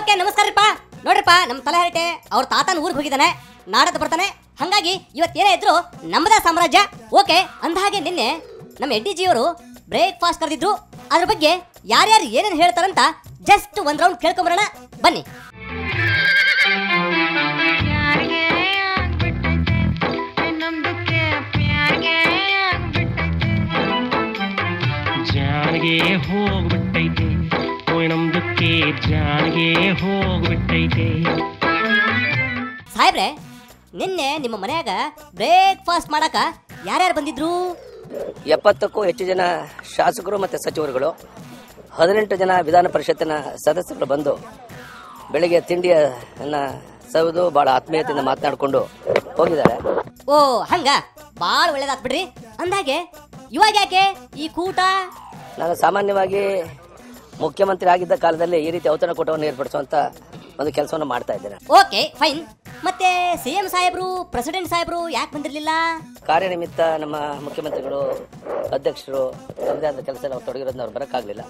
okay ನಮಸ್ಕಾರಪ್ಪ ನೋಡ್ರಿಪ್ಪ ನಮ್ಮ ತಲೆಹರಟೆ ಅವ್ರ ತಾತನ ಊರಿಗೆ ಹೋಗಿದ್ದಾನೆ ನಾಡದ ಬರ್ತಾನೆ ಹಂಗಾಗಿ ಇವತ್ತೇನೇ ಇದ್ರು ನಮ್ಮದ ಸಾಮ್ರಾಜ್ಯ ಓಕೆ ಅಂದಹಾಗೆ ನಿನ್ನೆ ನಮ್ಮ ಎಡ್ಡಿ ಜಿಯವರು ಬ್ರೇಕ್ಫಾಸ್ಟ್ ಕರೆದಿದ್ರು ಅದ್ರ ಬಗ್ಗೆ ಯಾರ್ಯಾರು ಏನೇನು ಹೇಳ್ತಾರಂತ ಜಸ್ಟ್ ಒಂದ್ ರೌಂಡ್ ಕೇಳ್ಕೊಂಬರೋಣ ಬನ್ನಿ ಪ್ಯಾರ್ಗೆ ಆಗ್ಬಿಟ್ಟೈತೆ ನಮ್ದಕ್ಕೆ ಪ್ಯಾರ್ಗೆ ಆಗ್ಬಿಟ್ಟೈತೆ ಜಾರಿಗೆ ಹೋಗ್ಬಿಟ್ಟೈತೆ ಓಯ್ ನಮ್ದಕ್ಕೆ ಜಾರಿಗೆ ಹೋಗ್ಬಿಟ್ಟೈತೆ ಸಾಹೇಬ್ರೆ ನಿನ್ನೆ ನಿಮ್ಮ ಮನ್ಯಾಗ ಬ್ರೇಕ್ಫಾಸ್ಟ್ ಮಾಡಕ ಯಾರ್ಯಾರು ಬಂದಿದ್ರು ಎಪ್ಪತ್ತಕ್ಕೂ ಹೆಚ್ಚು ಜನ ಶಾಸಕರು ಮತ್ತು ಸಚಿವರುಗಳು ಹದಿನೆಂಟು ಜನ ವಿಧಾನ ಪರಿಷತ್ತಿನ ಸದಸ್ಯರು ಬಂದು ಬೆಳಿಗ್ಗೆ ತಿಂಡಿಯನ್ನ ಸವಿದು ಬಹಳ ಆತ್ಮೀಯತೆಯಿಂದ ಮಾತನಾಡಿಕೊಂಡು ಹೋಗಿದ್ದಾರೆ ಓ ಹಂಗ ಬಾಳ ಒಳ್ಳೇದಾತ್ ಬಿಡ್ರಿ ಅಂದಾಗೆ ಇವಾಗ ಯಾಕೆ ಈ ಕೂಟ ನಾನು ಸಾಮಾನ್ಯವಾಗಿ ಮುಖ್ಯಮಂತ್ರಿ ಆಗಿದ್ದ ಕಾಲದಲ್ಲಿ ಈ ರೀತಿ ಔತಣಕೂಟವನ್ನು ಏರ್ಪಡಿಸುವಂತ ಒಂದು ಕೆಲಸವನ್ನು ಮಾಡ್ತಾ ಇದ್ದೇನೆ ಓಕೆ ಫೈನ್ ಮತ್ತೆ ಸಿ ಎಂ ಸಾಹೇಬ್ರು ಪ್ರೆಸಿಡೆಂಟ್ ಸಾಹೇಬ್ರು ಯಾಕೆ ಬಂದಿರ್ಲಿಲ್ಲ ಕಾರ್ಯನಿಮಿತ್ತ ನಮ್ಮ ಮುಖ್ಯಮಂತ್ರಿಗಳು ಅಧ್ಯಕ್ಷರು ತಮ್ಮದೇ ಆದ ಕೆಲಸ ನಾವು ತೊಡಗಿರೋದನ್ನ ಅವ್ರು ಬರೋಕ್ಕಾಗಲಿಲ್ಲ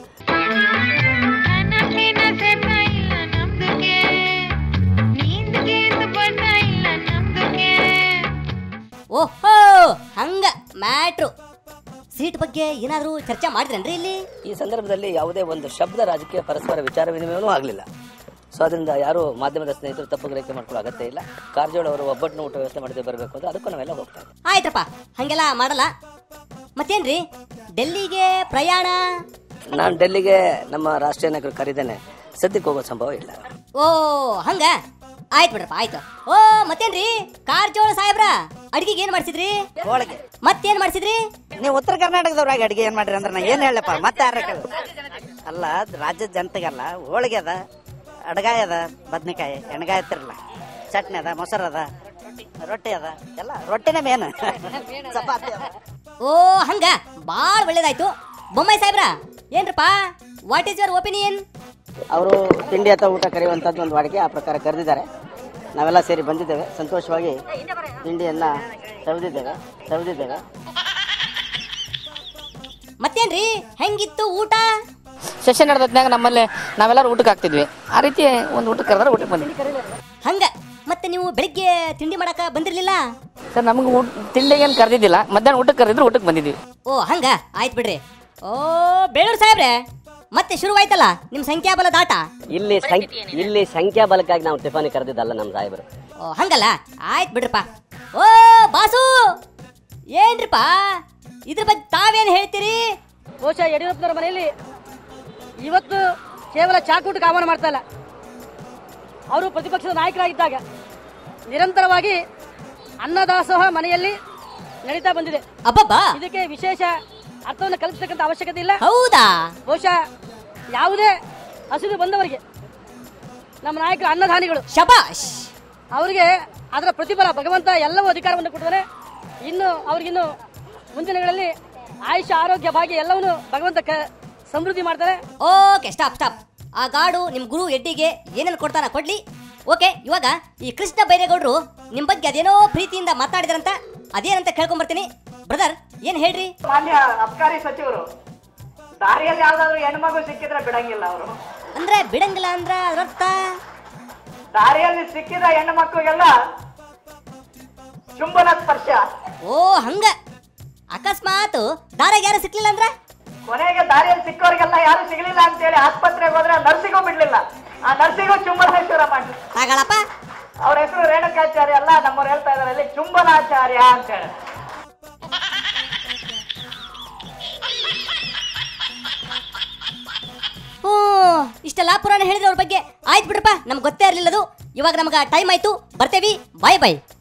ಕನಸಿನ ಸೆತ ಇಲ್ಲ ನಮ್ದಕ್ಕೆ ನೀಂದಕ್ಕೆ ಬಣ್ಣ ಇಲ್ಲ ನಮ್ದಕ್ಕೆ ಓಹೋ ಹಂಗ ಮ್ಯಾಟ್ರು ಸೀಟ್ ಬಗ್ಗೆ ಏನಾದರೂ ಚರ್ಚೆ ಮಾಡಿದ್ರೇನ್ರಿ ಇಲ್ಲಿ ಈ ಸಂದರ್ಭದಲ್ಲಿ ಯಾವುದೇ ಒಂದು ಶಬ್ದ ರಾಜಕೀಯ ಪರಸ್ಪರ ವಿಚಾರ ವಿನಿಮಯವೂ ಆಗಲಿಲ್ಲ ಸೊ ಅದರಿಂದ ಯಾರು ಮಾಧ್ಯಮದ ಸ್ನೇಹಿತರು ತಪ್ಪು ಗ್ರಹಿಕೆ ಮಾಡ್ಕೊಳ್ಳೋ ಅಗತ್ಯ ಇಲ್ಲ ಕಾರಜೋಳ ಅವರು ಒಬ್ಬಟ್ಟಿನ ಊಟ ವ್ಯವಸ್ಥೆ ಮಾಡದೆ ಬರಬೇಕು ಅಂತ ಅದಕ್ಕೂ ನಾವೆಲ್ಲ ಹೋಗ್ತಾ ಇದ್ದೀವಿ ಆಯ್ತಪ್ಪ ಹಂಗೆಲ್ಲ ಮಾಡಲ್ಲ ಮತ್ತೇನ್ರಿ ಡೆಲ್ಲಿಗೆ ಪ್ರಯಾಣ ನಾನು ಡೆಲ್ಲಿಗೆ ನಮ್ಮ ರಾಷ್ಟ್ರೀಯ ನಾಯಕರು ಕರೀದೇನೆ ಸದ್ಯಕ್ಕೆ ಹೋಗೋ ಸಂಭವ ಇಲ್ಲ ಓ ಹಂಗ ಆಯ್ತು ಬಿಡ್ರಪ್ಪ ಆಯ್ತು ಓ ಮತ್ತೇನ್ರಿ ಕಾರಜೋಳ ಸಾಹೇಬ್ರ ಅಡ್ಗಿಗೆ ಏನ್ ಮಾಡ್ಸಿದ್ರಿ ಹೋಳಿಗೆ ಮತ್ತೇನ್ ಮಾಡ್ಸಿದ್ರಿ ನೀವು ಉತ್ತರ ಕರ್ನಾಟಕದವ್ರಾಗ ಅಡಿಗೆ ಏನ್ ಮಾಡ್ರಿ ಅಂದ್ರೆ ನಾ ಏನ್ ಹೇಳಪ್ಪ ಮತ್ತೆ ಯಾರ ಅಲ್ಲ ರಾಜ್ಯದ ಜನತೆಗಲ್ಲ ಹೋಳಿಗೆ ಅದ ಅಡಗಾಯ ಅದ ಬದ್ನಿಕಾಯಿ ಎಣ್ಗಾಯಿ ಎತ್ತಿರಲ್ಲ ಚಟ್ನಿ ಅದ ಮೊಸರು ಅದ ರೊಟ್ಟಿ ಅದ ಎಲ್ಲ ರೊಟ್ಟಿನೇ ಮೇನ್ ಚಪಾತಿ ಅದ ಓ ಹಂಗ ಬಾಳ್ ಒಳ್ಳೇದಾಯ್ತು ಬೊಮ್ಮಾಯಿ ಸಾಹೇಬ್ರ ಏನ್ರಪ್ಪ ವಾಟ್ ಈಸ್ ಯುವರ್ ಒಪಿನಿಯನ್ ಅವರು ತಿಂಡಿ ಅಥವಾ ಊಟ ಕರೆಯುವಂಥದ್ದು ಒಂದು ವಾಡಿಕೆ ಆ ಪ್ರಕಾರ ಕರೆದಿದ್ದಾರೆ ನಾವೆಲ್ಲ ಸೇರಿ ಬಂದಿದ್ದೇವೆ ಸಂತೋಷವಾಗಿ ತಿಂಡಿಯನ್ನ ಸವಿದಿದ್ದೇವೆ ಸವಿದಿದ್ದೇವೆ ಮತ್ತೇನ್ರಿ ಹೆಂಗಿತ್ತು ಊಟ ಸೆಷನ್ ನಡೆದ್ನಾಗ ನಮ್ಮಲ್ಲಿ ನಾವೆಲ್ಲರೂ ಊಟಕ್ಕೆ ಹಾಕ್ತಿದ್ವಿ ಆ ರೀತಿ ಒಂದು ಊಟಕ್ಕೆ ಕರೆದ್ರೆ ಊಟಕ್ಕೆ ಬಂದ್ವಿ ಹಂಗ ಮತ್ತೆ ನೀವು ಬೆಳಿಗ್ಗೆ ತಿಂಡಿ ಮಾಡಕ ಬಂದಿರ್ಲಿಲ್ಲ ಸರ್ ನಮಗೆ ಊಟ ತಿಂಡಿಗೆ ಏನು ಕರೆದಿದ್ದಿಲ್ಲ ಮಧ್ಯಾಹ್ನ ಊಟಕ್ಕೆ ಕರೆದಿದ್ರು ಊಟಕ್ಕೆ ಬಂದಿದ್ವಿ ಓ ಹಂಗ ಆಯ್ತು ಬಿಡ್ರಿ ಓ ಬೇಳೂರು ಸಾಹೇಬ್ರೆ ಮತ್ತೆ ಶುರುವಾಯ್ತಲ್ಲ ನಿಮ್ ಸಂಖ್ಯಾಬಲ ದಾಟ ಇಲ್ಲಿ ಇಲ್ಲಿ ಸಂಖ್ಯಾಬಲಕ್ಕಾಗಿ ನಾವು ಟಿಫಾನಿ ಕರೆದಿದ್ದಲ್ಲ ನಮ್ಮ ಸಾಹೇಬರು ಓ ಹಂಗಲ್ಲ ಆಯ್ತು ಬಿಡ್ರಪ್ಪ ಓ ಬಾಸು ಏನ್ರಿಪ್ಪ ಇದ್ರ ಬಗ್ಗೆ ತಾವೇನ್ ಹೇಳ್ತೀರಿ ಬಹುಶಃ ಯಡಿಯೂರಪ್ಪನವರ ಮನೆಯಲ್ಲಿ ಇವತ್ತು ಕೇವಲ ಚಾಕೂಟಕ್ಕೆ ಆಹ್ವಾನ ಮಾಡ್ತಾ ಇಲ್ಲ ಅವರು ಪ್ರತಿಪಕ್ಷದ ನಾಯಕರಾಗಿದ್ದಾಗ ನಿರಂತರವಾಗಿ ಅನ್ನದಾಸೋಹ ಮನೆಯಲ್ಲಿ ನಡೀತಾ ಬಂದಿದೆ ಅಬ್ಬಬ್ಬಾ ಇದಕ್ಕೆ ವಿಶೇಷ ಅರ್ಥವನ್ನು ಕಲ್ಪಿಸತಕ್ಕಂಥ ಅವಶ್ಯಕತೆ ಇಲ್ಲ ಹೌದಾ ಬಹುಶಃ ಯಾವುದೇ ಹಸಿದು ಬಂದವರಿಗೆ ನಮ್ಮ ನಾಯಕರು ಅನ್ನದಾನಿಗಳು ಶಬಾಷ್ ಅವರಿಗೆ ಅದರ ಪ್ರತಿಫಲ ಭಗವಂತ ಎಲ್ಲವೂ ಅಧಿಕಾರವನ್ನು ಕೊಟ್ಟಿದ್ದಾನೆ ಇನ್ನು ಅವ್ರಿಗಿನ್ನು ಮುಂದಿನ ದಿನಗಳಲ್ಲಿ ಆಯುಷ್ಯ ಆರೋಗ್ಯ ಭಾಗ್ಯ ಎಲ್ಲವನ್ನು ಭಗವಂತ ಕ ಸಮೃದ್ಧಿ ಮಾಡ್ತಾರೆ ಓಕೆ ಸ್ಟಾಪ್ ಸ್ಟಾಪ್ ಆ ಗಾಡು ನಿಮ್ ಗುರು ಎಡ್ಡಿಗೆ ಏನೇನು ಕೊಡ್ತಾನ ಕೊಡ್ಲಿ ಓಕೆ ಇವಾಗ ಈ ಕೃಷ್ಣ ಬೈರೇಗೌಡರು ನಿಮ್ ಬಗ್ಗೆ ಅದೇನೋ ಪ್ರೀತಿಯಿಂದ ಮಾತಾಡಿದ್ರಂತ ಅದೇನಂತ ಕೇಳ್ಕೊಂಬರ್ತೀನಿ ಬ್ರದರ್ ಏನ್ ಹೇಳ್ರಿ ಮಾನ್ಯ ಅಬ್ಕಾರಿ ಸಚಿವರು ದಾರಿಯಲ್ಲಿ ಯಾವ್ದಾದ್ರು ಹೆಣ್ಮಗು ಸಿಕ್ಕಿದ್ರೆ ಬಿಡಂಗಿಲ್ಲ ಅವರು ಅಂದ್ರೆ ಬಿಡಂಗಿಲ್ಲ ಅಂದ್ರ ಅದರರ್ಥ ದಾರಿಯಲ್ಲಿ ಸಿಕ್ಕಿದ ಹೆಣ್ಣು ಮಕ್ಕಳಿಗೆಲ್ಲ ಚುಂಬನ ಸ್ಪರ್ಶ ಓ ಹಂಗ ಅಕಸ್ಮಾತ್ ದಾರಾಗ ಯಾರು ಸಿಕ್ಲಿಲ್ಲ ಅಂದ್ರ ಕೊನೆಗೆ ದಾರಿಯಲ್ಲಿ ಸಿಕ್ಕವರಿಗೆಲ್ಲ ಯಾರು ಸಿಗ್ಲಿಲ್ಲ ಅಂತೇಳಿ ಆಸ್ಪತ್ರೆಗೆ ಹೋದ್ರೆ ಆ ನರ್ಸಿಗೂ ಬಿಡ್ಲಿಲ್ಲ ಆ ನರ್ಸಿಗೂ ಚುಂಬನಾಚಾರ ಮಾಡಿ ತಗಳಪ್ಪ ಅವ್ರ ಹೆಸರು ರೇಣುಕಾಚಾರ್ಯ ಅಲ್ಲ ನಮ್ಮವ್ರು ಹೇಳ್ತಾ ಇದಾರೆ ಅಲ್ಲಿ ಚುಂಬನಾಚಾರ್ಯ ಅಂತ ಹೇಳಿ ಹ್ಞೂ ಇಷ್ಟೆಲ್ಲ ಪುರಾಣ ಹೇಳಿದ್ರೆ ಅವ್ರ ಬಗ್ಗೆ ಆಯ್ತು ಬಿಡ್ರಪ್ಪ ನಮ್ಗೆ ಗೊತ್ತೇ ಇರಲಿಲ್ಲದು ಇವಾಗ ನಮ್ಗೆ ಟೈಮ್ ಆಯ್ತು ಬರ್ತೇವಿ ಬಾಯ್ ಬಾಯ್